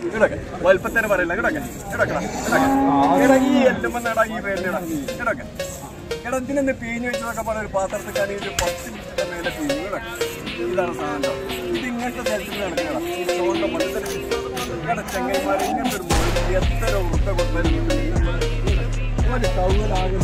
ഇടക്കെ വലുപ്പത്തേനെ പറയില്ല ഇടക്കെ ഇടക്കടാ ഇടക്കെ എടാ ഈ എല്ലുമെന്നാടാ ഈ പേരിലടാ ഇടക്കെ എടാ ഇതിനെന്ന് പീഞ്ഞ് വെച്ചതൊക്കെ പറഞ്ഞ ഒരു പാത്രത്തിലാണെങ്കിൽ ഒരു പത്ത് മിനിറ്റിന്റെ മേലെ പീഞ്ഞു ഇടക്കെ ഇതാണ് സാധനം ഇത് ഇങ്ങനത്തെ സ്ഥലത്തിൽ നടക്കണം ഈ ചോണ്ട മണ്ണിൽ എടാ ചെങ്ങന്മാർ ഇങ്ങനത്തെ ഒരു മോളിൽ എത്ര ഉറുപ്പ കൊടുത്താലും ഒരു ടൗണിലാകെ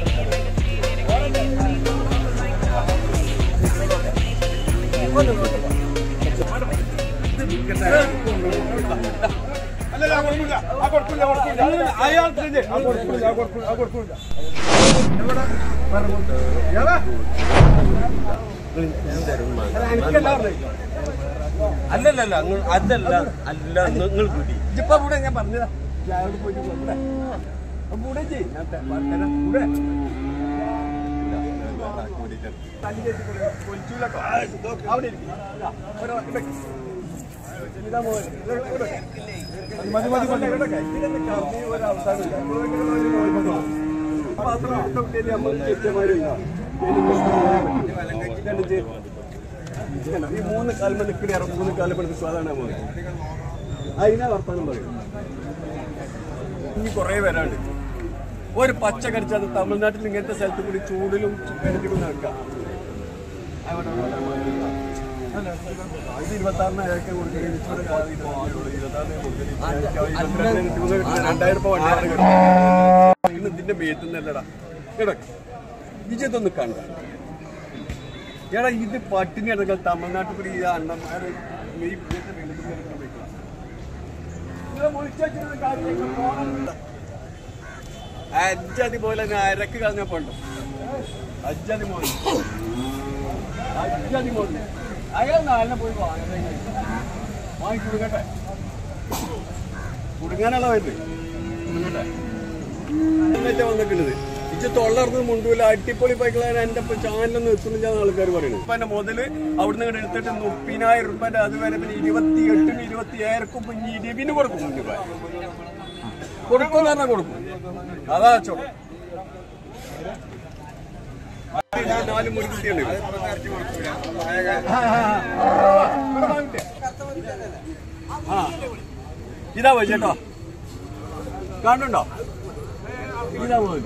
അല്ലല്ല ആ കൊടുക്കില്ല ആ കൊടുക്കില്ല കൊടുക്കില്ല അയാൾ തിരിഞ്ഞ് ആ കൊടുക്കില്ല ആ കൊടുക്കില്ല ആ കൊടുക്കില്ല എവിടെ എവിടെ അല്ലല്ല അതല്ല അല്ല നിങ്ങൾ കൂടി ഇപ്പൊ കൂടെ ഞാൻ പറഞ്ഞതാ അവിടെ പോയിട്ട് കൂടെ കൂടെ ചെയ്യ് ഞാൻ ത- പറഞ്ഞുതരാം. കൂടെ തല്ലി കയറ്റി കൊടുക്ക്. കൊലിച്ചൂലൊക്കെ. അവിടെ ഇരിക്ക്. ഇതാ, ഒരു ഇവിടെ. ഇതാ മോനെ. ഇവിടെ, ഇവിടെ. മതി മതി മതി ഇവിടെ ഇതിനൊന്ന് കമ്മി ഒരു അവസാനമില്ല. ഇവിടെ ഇങ്ങനെ ഒരു കുഴപ്പമില്ല. അപ്പൊ അത് മൊത്തം ഇട്ടേല് നമ്മൾ കെട്ടിയമാര് ഉണ്ടാവും. കണ്ടിട്ട് ഈ മൂന്ന് കാൽമ നിൽക്കണ മൂന്ന് കാലം പെടുത്ത് സാധാരണ പോലെ അതിനാ വർത്തമാനം പറയും ഇനി കുറേ പേരാണ്ട് ഒരു പച്ച കടിച്ചാൽ തമിഴ്നാട്ടിൽ ഇങ്ങനത്തെ സ്ഥലത്ത് കൂടി ചൂടിലും കിണറ്റിലും നടക്കാം ഇത് ഇരുപത്താറിന് അയാൾക്ക് കൊടുക്കുകയും ഇച്ചിരി കാലം ഇരുപത്താറിന് ഇരുപത്താറിന് കൊടുക്കുകയും രണ്ടായിരം രൂപ വണ്ടിയാണ് കിട്ടും ഇന്ന് ഇതിന്റെ മേത്തുന്നല്ലടാ കിടക്ക് വിജയത്തൊന്ന് കണ്ട എടാ ഇത് പട്ടിണി എടുക്കൽ തമിഴ്നാട്ടിൽ കൂടി ഈ അണ്ണന്മാര് ഈ വീട്ടിൽ വെള്ളത്തിൽ കിടക്കാൻ പറ്റില്ല. നിങ്ങളെ വിളിച്ചുവെച്ചിരുന്ന കാര്യങ്ങൾ പോകണം. അജ്ജതി പോലെ തന്നെ അരക്ക് കളഞ്ഞപ്പോണ്ടോ അജ്ജതി മോനെ അജ്ജതി മോനെ അയാൾ നാലിനെ പോയി വാങ്ങി വാങ്ങി കൊടുക്കട്ടെ കുടുങ്ങാനുള്ള വരുന്നത് കുടുങ്ങട്ടെ എന്നിട്ട് വന്നിട്ടുള്ളത് ഇച്ച് തൊള്ളർന്ന് മുണ്ടൂല അടിപ്പൊളി പൈക്കളാൻ എന്റെ ചാനലൊന്നും എത്തുന്നില്ല ആൾക്കാർ പറയുന്നത് ഇപ്പൊ എന്റെ മുതല് അവിടുന്ന് ഇങ്ങോട്ട് എടുത്തിട്ട് മുപ്പതിനായിരം റുപ്യന്റെ അതുവരെ പിന്നെ ഇരുപത്തി എട്ടിന് ഇരുപത്തി ഏഴർക്കും പിന്നെ ഇടിവിന് കൊടുക്കും മുന്നിൽ കൊടുക്കും പറഞ്ഞാൽ കൊടുക്കും അതാ ചോളം നാല് മുൻകുട്ടിയുണ്ട് ആ ഇതാ പോയി ചേട്ടോ കാണുന്നുണ്ടോ ഇതാ പോയി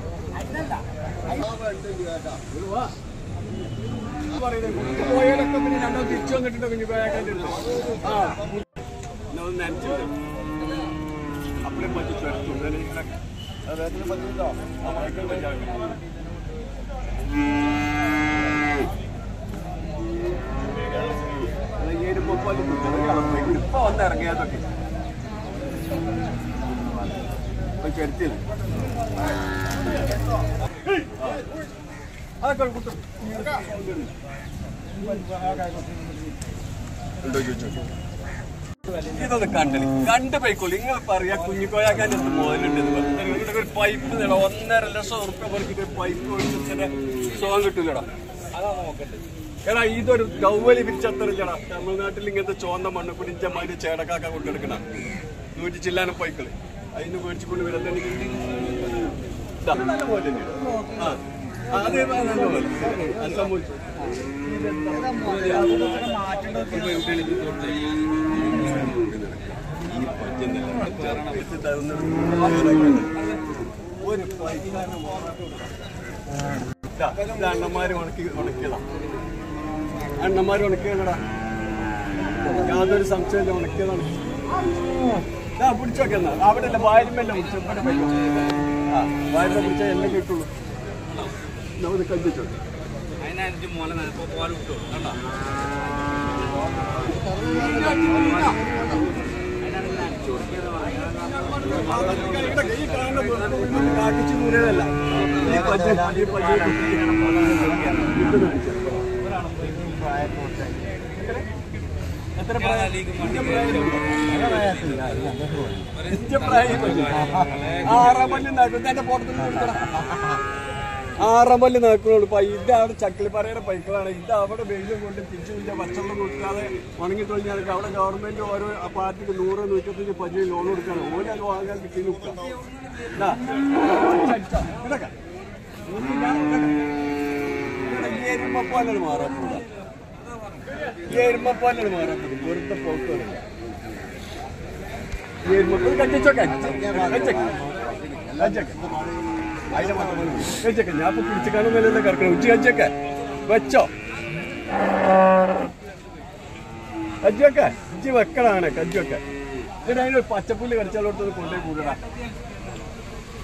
പോയാലൊക്കെ പിന്നെ രണ്ടോ തിരിച്ചു വന്നിട്ടുണ്ടോ കുഞ്ഞു പോയാക്കാൻ്റെ ആ എന്നാ ഒന്ന് നനച്ചിട്ട് അപ്പളെ പറ്റി ചേർത്തു അതായത് പറ്റില്ലോ ആ മൈക്കിൾ പഞ്ചാബ് ഇപ്പൊ വന്ന് ഇറങ്ങിയതൊക്കെ ഇപ്പൊ ചെറുത്തിൽ അതൊക്കെ കുട്ടും ഉണ്ടോ ചോദിച്ചോ ഇതൊന്ന് കണ്ടത് കണ്ട് പോയിക്കോളൂ നിങ്ങൾ പറയാ കുഞ്ഞിക്കോയാക്കാൻ എന്ത് മുതലുണ്ട് ഇവിടെ ഒരു പൈപ്പ് നേടാ ഒന്നര ലക്ഷം ഉറുപ്പ്യ പേർക്ക് ഒരു പൈപ്പ് ഒഴിച്ചിട്ട് സുഖം കിട്ടൂലടാ എടാ ഇതൊരു ഗൗവലി പിരിച്ചത്തറില്ലടാ തമിഴ്നാട്ടിൽ ഇങ്ങനത്തെ ചോന്ന മണ്ണ് പിടിച്ച മാതിരി ചേടക്കാക്ക കൊണ്ടെടുക്കണ നൂറ്റി ചില്ലാന പൈക്കള് അതിന് മേടിച്ചുകൊണ്ട് വരല്ലെങ്കിൽ ഇതാ, നല്ല പോലെ തന്നെയാണ്. ആ. ആ, അതേ നല്ല പോലെ അത് സംഭവിച്ചു ഒരു പൈക്കാരനെ അണ്ണന്മാര് ഉണക്കി ഉണക്കിയതാ അണ്ണന്മാര് ഉണക്കിയതാ യാതൊരു സംശയമില്ല ഉണക്കിയതാണ് ആ പിടിച്ചോക്കെ എന്നാ അവിടെ അല്ല വായലുമല്ല പിടിച്ചു ഇവിടെ പറ്റും ആ വായല പിടിച്ചാൽ എല്ലാം കിട്ടുള്ളൂ നമുക്ക് കണ്ടിച്ചോ അതിനനുസരിച്ച് മോനെ നിനക്ക് പോലെ വിട്ടു കണ്ടോ ഈ കാണുന്ന കാക്കിച്ച് ദൂരല്ല ഈ പച്ച ഈ പച്ച എത്ര പ്രായം നിത്യപ്രായം ആറാം പല്ല് നാക്കും എന്റെ പുറത്തുനിന്ന് കൊടുക്കണം ആറാം പല്ല് നാക്കുള്ളൂ ഇത് അവിടെ ചക്കിളി പറയുന്ന പൈക്കളാണ് ഇത് അവിടെ വെയിലും കൊണ്ട് തിരിച്ചു കഴിഞ്ഞാൽ ഭക്ഷണം കൊടുക്കാതെ ഉണങ്ങി തൊഴിഞ്ഞാൽ അവിടെ ഗവൺമെന്റ് ഓരോ പാർട്ടിക്ക് നൂറ് നൂറ്റത്തഞ്ച് പഞ്ച് ലോൺ കൊടുക്കാണ് ഓരോ അത് വാങ്ങാൻ കിട്ടി നിൽക്കാം ഇതൊക്കെ എരുമപ്പാലാണ് മാറാൻ പോകുക ഈ എരുമപ്പാലാണ് മാറാൻ പോകും വെറുതെ പോക്കുകളില്ല എരുമക്ക് കഞ്ചൊക്കെ കഞ്ചൊക്കെ കഞ്ചൊക്കെ ഞാൻ ഇപ്പൊ പിടിച്ചിക്കാണൊന്നല്ലേ കിടക്കണം ഉച്ച കഞ്ചൊക്കെ വെച്ചോ കഞ്ചൊക്കെ ഇജ്ജ് വെക്കണാണ് കഞ്ചൊക്കെ എന്നിട്ട് അതിനൊരു പച്ചപ്പുല്ല് കടിച്ചാലോടത്തൊന്ന് കൊണ്ടുപോയി കൂടടാ